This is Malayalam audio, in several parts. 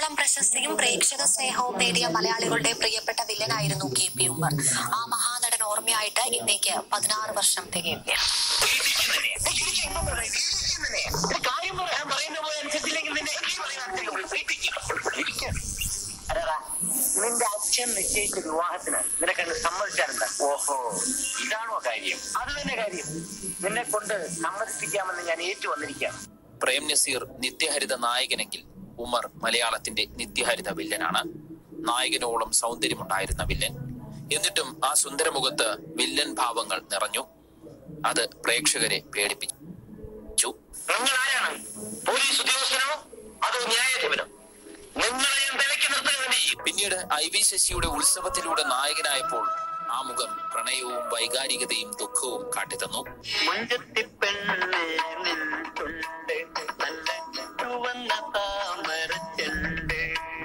ആഗോളതലത്തിലോളം പ്രശസ്തിയും പ്രേക്ഷക സ്നേഹവും നേടിയ മലയാളികളുടെ പ്രിയപ്പെട്ട വില്ലനായിരുന്നു കെ പി ഉമ്മർ ആ മഹാനടൻ ഓർമ്മയായിട്ട് ഇന്നേക്ക് പതിനാറ് വർഷം തികയുകയാണ് കാര്യം പറയാൻ പറയുന്ന പോലെ അനുസരിച്ചില്ലെങ്കിൽ നിന്നെ ഈ പറയുന്ന അടുത്തേക്ക് അതാ നിന്റെ അച്ഛൻ നിശ്ചയിച്ച വിവാഹത്തിന് നിനക്കങ്ങ് സമ്മതിച്ചാലുണ്ട് ഓഹോ ഇതാണോ കാര്യം അത് തന്നെ കാര്യം നിന്നെ കൊണ്ട് സമ്മതിപ്പിക്കാമെന്ന് ഞാൻ ഏറ്റു വന്നിരിക്കുകയാണ് പ്രേം നസീർ നിത്യഹരിത നായകനെങ്കിൽ ഉമർ മലയാളത്തിന്റെ നിത്യഹരിത വില്ലനാണ് നായകനോളം സൗന്ദര്യമുണ്ടായിരുന്ന വില്ലൻ എന്നിട്ടും ആ സുന്ദരമുഖത്ത് വില്ലൻ ഭാവങ്ങൾ നിറഞ്ഞു അത് പ്രേക്ഷകരെ പേടിപ്പിച്ചു നിങ്ങൾ ആരാണ് പോലീസ് ഉദ്യോഗസ്ഥനോ അതോ ന്യായാധിപനോ നിങ്ങളെ ഞാൻ വിലക്ക് നിർത്താൻ വേണ്ടി പിന്നീട് ഐ വി ശശിയുടെ ഉത്സവത്തിലൂടെ നായകനായപ്പോൾ ആ മുഖം പ്രണയവും വൈകാരികതയും ദുഃഖവും കാട്ടിത്തന്നു മുഞ്ചത്തി പെണ്ണ് നിൻതുണ്ട് നല്ല ചുവന്ന താമരച്ചെണ്ട്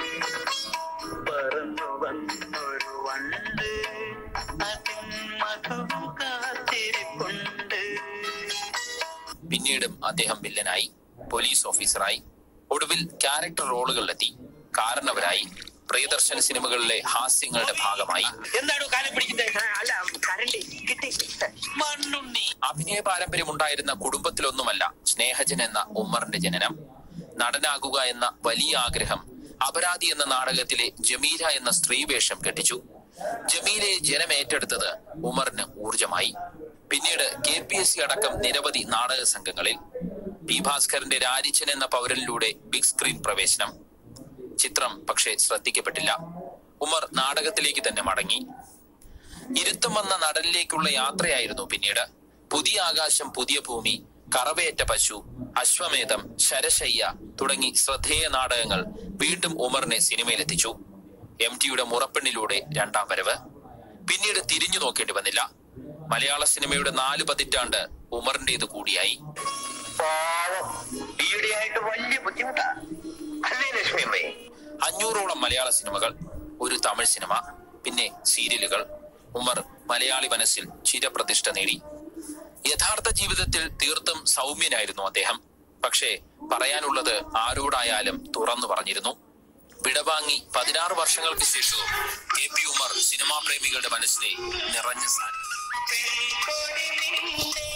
പറന്നു വന്നൊരു വണ്ട് അതിൻ മധുവും കാത്തിരിപ്പുണ്ട് പിന്നീടും അദ്ദേഹം വില്ലനായി പോലീസ് ഓഫീസറായി ഒടുവിൽ ക്യാരക്ടർ റോളുകളിലെത്തി കാരണവരായി പ്രിയദർശൻ സിനിമകളിലെ ഹാസ്യങ്ങളുടെ ഭാഗമായി എന്താണോ കാലം പിടിക്കുന്നത് അല്ല കരണ്ടി കിട്ടി മണ്ണുണ്ണി അഭിനയ പാരമ്പര്യമുണ്ടായിരുന്ന കുടുംബത്തിലൊന്നുമല്ല സ്നേഹജൻ എന്ന ഉമ്മറിന്റെ ജനനം നടനാകുക എന്ന വലിയ ആഗ്രഹം അപരാധി എന്ന നാടകത്തിലെ ജമീല എന്ന സ്ത്രീവേഷം കെട്ടിച്ചു ജമീലയെ ജനം ഏറ്റെടുത്തത് ഉമറിന് ഊർജമായി പിന്നീട് കെ പി എസ് സി അടക്കം നിരവധി നാടക സംഘങ്ങളിൽ പി ഭാസ്കരന്റെ രാരിച്ചൻ എന്ന പൗരനിലൂടെ ബിഗ് സ്ക്രീൻ പ്രവേശനം ചിത്രം പക്ഷേ ശ്രദ്ധിക്കപ്പെട്ടില്ല ഉമർ നാടകത്തിലേക്ക് തന്നെ മടങ്ങി ഇരുത്തം വന്ന നടലിലേക്കുള്ള യാത്രയായിരുന്നു പിന്നീട് പുതിയ ആകാശം പുതിയ ഭൂമി കറവേറ്റ പശു അശ്വമേധം ശരശയ്യ തുടങ്ങി ശ്രദ്ധേയ നാടകങ്ങൾ വീണ്ടും ഉമറിനെ സിനിമയിലെത്തിച്ചു എം ടിയുടെ മുറപ്പെണ്ണിലൂടെ രണ്ടാം വരവ് പിന്നീട് തിരിഞ്ഞു നോക്കേണ്ടി വന്നില്ല മലയാള സിനിമയുടെ നാല് പതിറ്റാണ്ട് ഉമറിന്റേത് കൂടിയായി പാവം ഈയിടെയായിട്ട് വലിയ ബുദ്ധിമുട്ടാ അല്ലേ ലക്ഷ്മി അമ്മേ അഞ്ഞൂറോളം മലയാള സിനിമകൾ ഒരു തമിഴ് സിനിമ പിന്നെ സീരിയലുകൾ ഉമർ മലയാളി മനസ്സിൽ ചിരപ്രതിഷ്ഠ നേടി യഥാർത്ഥ ജീവിതത്തിൽ തീർത്തും സൗമ്യനായിരുന്നു അദ്ദേഹം പക്ഷേ പറയാനുള്ളത് ആരോടായാലും തുറന്നു പറഞ്ഞിരുന്നു വിടവാങ്ങി പതിനാറ് വർഷങ്ങൾക്ക് ശേഷവും കെ പി ഉമർ സിനിമാ പ്രേമികളുടെ മനസ്സിലെ നിറഞ്ഞ സ്ഥാനം കൊടി നിന്റെ